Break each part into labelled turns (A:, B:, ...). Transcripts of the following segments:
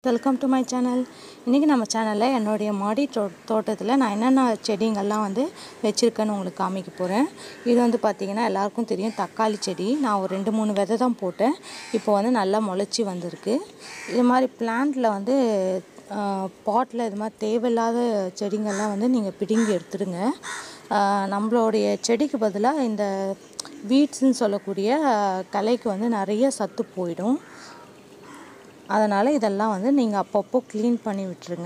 A: welcome to my channel இன்றைக்கி நம்ம சேனலில் என்னுடைய மாடி தோ தோட்டத்தில் நான் என்னென்ன செடிங்கள்லாம் வந்து வச்சுருக்கேன்னு உங்களுக்கு காமிக்க போகிறேன் இது வந்து பார்த்திங்கன்னா எல்லாருக்கும் தெரியும் தக்காளி செடி நான் ஒரு ரெண்டு மூணு விதை தான் போட்டேன் இப்போ வந்து நல்லா முளைச்சி வந்திருக்கு இது மாதிரி பிளான்ட்டில் வந்து பாட்டில் இது மாதிரி தேவையில்லாத செடிங்கள்லாம் வந்து நீங்கள் பிடுங்கி எடுத்துடுங்க ஆஹ் நம்மளுடைய செடிக்கு பதிலாக இந்த வீட்ஸ்ன்னு சொல்லக்கூடிய கலைக்கு வந்து நிறைய சத்து போயிடும் அதனால் இதெல்லாம் வந்து நீங்கள் அப்பப்போ க்ளீன் பண்ணி விட்டுருங்க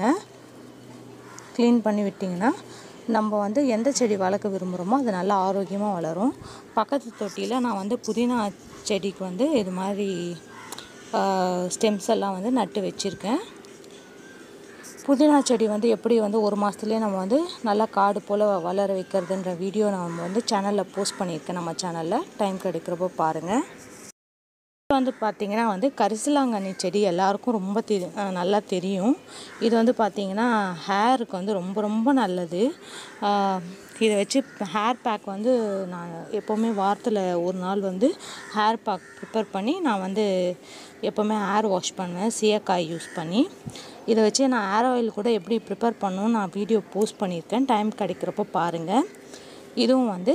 A: க்ளீன் பண்ணி விட்டிங்கன்னா நம்ம வந்து எந்த செடி வளர்க்க விரும்புகிறோமோ அது நல்லா ஆரோக்கியமாக வளரும் பக்கத்து தொட்டியில் நான் வந்து புதினா செடிக்கு வந்து இது மாதிரி ஸ்டெம்ஸ் எல்லாம் வந்து நட்டு வச்சுருக்கேன் புதினா செடி வந்து எப்படி வந்து ஒரு மாதத்துலேயே நம்ம வந்து நல்லா காடு போல் வளர வைக்கிறதுன்ற வீடியோ நான் வந்து சேனலில் போஸ்ட் பண்ணியிருக்கேன் நம்ம சேனலில் டைம் கிடைக்கிறப்போ பாருங்கள் இது வந்து பார்த்திங்கன்னா வந்து கரிசலாங்கண்ணி செடி எல்லாருக்கும் ரொம்ப தெரி அஹ் நல்லா தெரியும் இது வந்து பார்த்திங்கன்னா ஹேருக்கு வந்து ரொம்ப ரொம்ப நல்லது ஆஹ் இதை வச்சு ஹேர் பேக் வந்து நான் எப்போவுமே வாரத்தில் ஒரு நாள் வந்து ஹேர் பேக் ப்ரிப்பேர் பண்ணி நான் வந்து எப்போவுமே ஹேர் வாஷ் பண்ணுவேன் சீயக்காய் யூஸ் பண்ணி இதை வச்சு நான் ஹேர் ஆயில் கூட எப்படி ப்ரிப்பேர் பண்ணணும்னு நான் வீடியோ போஸ்ட் பண்ணியிருக்கேன் டைம் கிடைக்கிறப்போ பாருங்கள் இதுவும் வந்து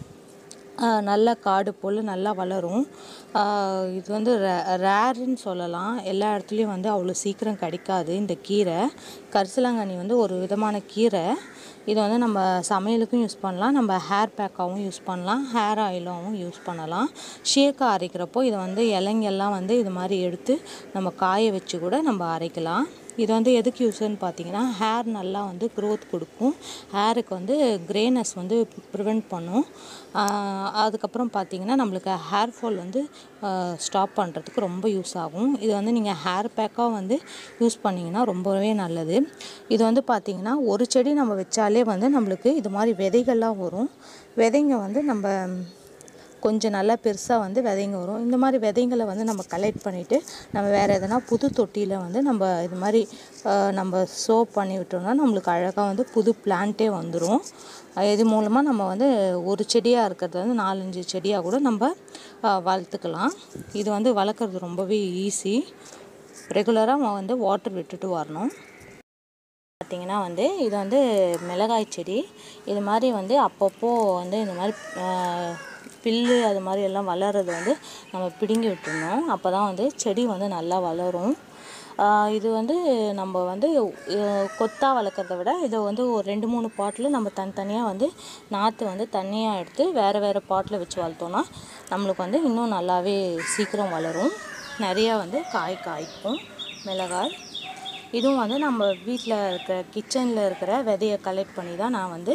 A: ஆஹ் நல்ல காடு போல் நல்லா வளரும் ஆஹ் இது வந்து ரேருன்னு சொல்லலாம் எல்லா இடத்துலையும் வந்து அவ்வளோ சீக்கிரம் கிடைக்காது இந்த கீரை கரிசலாங்கண்ணி வந்து ஒரு விதமான கீரை இது வந்து நம்ம சமையலுக்கும் யூஸ் பண்ணலாம் நம்ம ஹேர் பேக்காகவும் யூஸ் பண்ணலாம் ஹேர் ஆயிலாகவும் யூஸ் பண்ணலாம் ஷேக்காக அரைக்கிறப்போ இதை வந்து இலைங்கெல்லாம் வந்து இது மாதிரி எடுத்து நம்ம காய வச்சு கூட நம்ம அரைக்கலாம் இது வந்து எதுக்கு யூஸ்ன்னு பார்த்தீங்கன்னா ஹேர் நல்லா வந்து க்ரோத் கொடுக்கும் ஹேருக்கு வந்து கிரேனஸ் வந்து ப்ரிவெண்ட் பண்ணும் ஆஹ் அதுக்கப்புறம் பார்த்தீங்கன்னா நம்மளுக்கு ஹேர் ஃபால் வந்து ஸ்டாப் பண்ணுறதுக்கு ரொம்ப யூஸ் ஆகும் இது வந்து நீங்கள் ஹேர் பேக்காக வந்து யூஸ் பண்ணிங்கன்னா ரொம்பவே நல்லது இது வந்து பார்த்தீங்கன்னா ஒரு செடி நம்ம வச்சாலே வந்து நம்மளுக்கு இது மாதிரி விதைகள்லாம் வரும் விதைங்க வந்து நம்ம கொஞ்சம் நல்லா பெருசாக வந்து விதைங்க வரும் இந்த மாதிரி விதைங்களை வந்து நம்ம கலெக்ட் பண்ணிவிட்டு நம்ம வேறு எதனா புது தொட்டியில் வந்து நம்ம இது மாதிரி ஆஹ், நம்ம சோ பண்ணி விட்டோம்னா நம்மளுக்கு அழகாக வந்து புது பிளான்ட்டே வந்துடும் இது மூலமாக நம்ம வந்து ஒரு செடியாக இருக்கிறது வந்து நாலஞ்சு செடியாக கூட நம்ம ஆஹ், வளர்த்துக்கலாம் இது வந்து வளர்க்குறது ரொம்பவே ஈஸி ரெகுலராக வந்து வாட்டர் விட்டுட்டு வரணும் பார்த்திங்கன்னா வந்து இது வந்து மிளகாய் செடி இது மாதிரி வந்து அப்பப்போ வந்து இந்த மாதிரி ஆஹ், பில்லு அது மாதிரி எல்லாம் வளர்றது வந்து நம்ம பிடுங்கி விட்டுருணும் அப்போ தான் வந்து செடி வந்து நல்லா வளரும் ஆஹ், இது வந்து நம்ம வந்து அஹ், கொத்தா வளர்க்குறத விட இதை வந்து ஒரு ரெண்டு மூணு பாட்டில் நம்ம தனித்தனியாக வந்து நாற்று வந்து தனியாக எடுத்து வேறு வேறு பாட்டில் வச்சு வளர்த்தோன்னா நம்மளுக்கு வந்து இன்னும் நல்லாவே சீக்கிரம் வளரும் நிறையா வந்து காய் காய்க்கும் மிளகாய் இதுவும் வந்து நம்ம வீட்டில் இருக்கிற கிச்சனில் இருக்கிற விதையை கலெக்ட் பண்ணி தான் நான் வந்து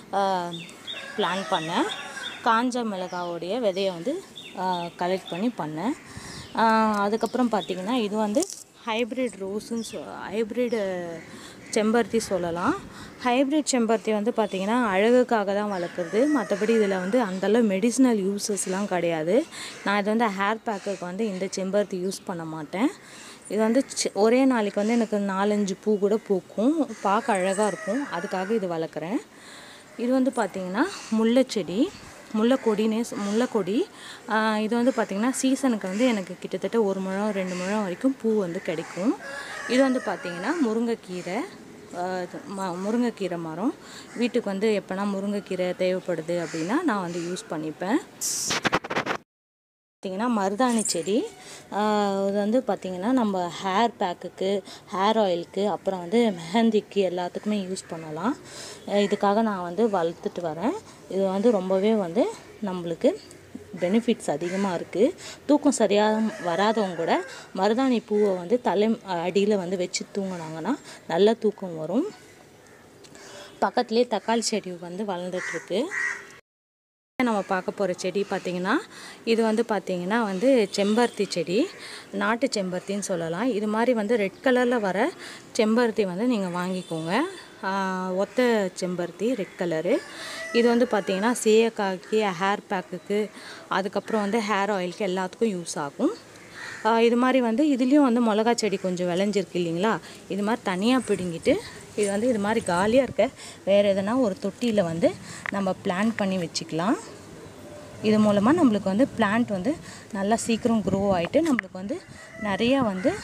A: பிளான் பண்ணேன் காஞ்ச மிளகாவுடைய விதையை வந்து கலெக்ட் பண்ணி பண்ணேன் ஆஹ் அதுக்கப்புறம் பார்த்திங்கன்னா இது வந்து ஹைப்ரிட் ரோஸுன்னு சொ ஹைப்ரிட் செம்பருத்தி சொல்லலாம் ஹைப்ரிட் செம்பருத்தி வந்து பார்த்திங்கன்னா அழகுக்காக தான் வளர்க்குறது மற்றபடி இதில் வந்து அந்தளவு மெடிசினல் யூசஸ்லாம் கிடையாது நான் இது வந்து ஹேர் பேக்குக்கு வந்து இந்த செம்பருத்தி யூஸ் பண்ண மாட்டேன் இது வந்து சி- ஒரே நாளைக்கு வந்து எனக்கு நாலஞ்சு பூ கூட பூக்கும் பார்க்க அழகாக இருக்கும் அதுக்காக இது வளர்க்குறேன் இது வந்து பார்த்திங்கன்னா முல்லைச்செடி முல்லைக்கொடினே சொ- முல்லைக்கொடி ஆஹ் இது வந்து பார்த்திங்கன்னா சீசனுக்கு வந்து எனக்கு கிட்டத்தட்ட ஒரு முழம் ரெண்டு முழம் வரைக்கும் பூ வந்து கிடைக்கும் இது வந்து பார்த்திங்கன்னா முருங்கைக்கீரை ஆஹ் இது ம முருங்கைக்கீரை மரம் வீட்டுக்கு வந்து எப்போனா முருங்கைக்கீரை தேவைப்படுது அப்படின்னா நான் வந்து யூஸ் பண்ணிப்பேன் பார்த்திங்கன்னா மருதாணி செடி ஆஹ் இது வந்து பார்த்திங்கன்னா நம்ம ஹேர் பேக்குக்கு ஹேர் ஆயிலுக்கு அப்புறம் வந்து மெஹந்திக்கு எல்லாத்துக்குமே யூஸ் பண்ணலாம் அஹ் இதுக்காக நான் வந்து வளர்த்துட்டு வரேன் இது வந்து ரொம்பவே வந்து நம்மளுக்கு பெனிஃபிட்ஸ் அதிகமாக இருக்குது தூக்கம் சரியாக வராதவங்க கூட மருதாணி பூவை வந்து தலை அடியில் வந்து வச்சு தூங்குனாங்கன்னா நல்ல தூக்கம் வரும் பக்கத்துலேயே தக்காளி செடி வந்து வளர்ந்துட்டுருக்கு நம்ம பார்க்க போகிற செடி பார்த்திங்கன்னா இது வந்து பார்த்திங்கன்னா வந்து செம்பருத்தி செடி நாட்டு செம்பருத்தின்னு சொல்லலாம் இது மாதிரி வந்து ரெட் கலரில் வர செம்பருத்தி வந்து நீங்கள் வாங்கிக்கோங்க ஆஹ் ஒத்த செம்பருத்தி ரெட் கலரு இது வந்து பார்த்திங்கன்னா சீயக்காய்க்கு ஹேர் பேக்குக்கு அதுக்கப்புறம் வந்து ஹேர் ஆயிலுக்கு எல்லாத்துக்கும் யூஸ் ஆகும் ஆஹ் இது மாதிரி வந்து இதுலேயும் வந்து மிளகா செடி கொஞ்சம் விளைஞ்சிருக்கு இல்லைங்களா இது மாதிரி தனியாக பிடுங்கிட்டு இது வந்து இது மாதிரி காலியாக இருக்க வேறு எதனா ஒரு தொட்டியில் வந்து நம்ம பிளான் பண்ணி வச்சுக்கலாம் இது மூலமாக நம்மளுக்கு வந்து பிளான்ட் வந்து நல்லா சீக்கிரம் க்ரோ ஆகிட்டு நம்மளுக்கு வந்து நிறையா வந்து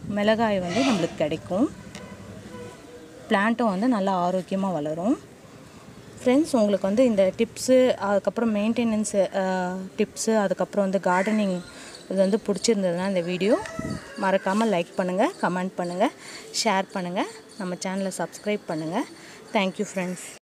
A: மிளகாய் வந்து நம்மளுக்கு கிடைக்கும் பிளான்ட்டும் வந்து நல்லா ஆரோக்கியமாக வளரும் ஃப்ரெண்ட்ஸ் உங்களுக்கு வந்து இந்த டிப்ஸு அதுக்கப்புறம் மெயின்டெனன்ஸு டிப்ஸு அதுக்கப்புறம் வந்து கார்டனிங் இது வந்து பிடிச்சிருந்ததுன்னா இந்த வீடியோ மறக்காமல் லைக் பண்ணுங்கள் கமெண்ட் பண்ணுங்கள் ஷேர் பண்ணுங்கள் நம்ம சேனலை சப்ஸ்கிரைப் பண்ணுங்கள் தேங்க்யூ ஃப்ரெண்ட்ஸ்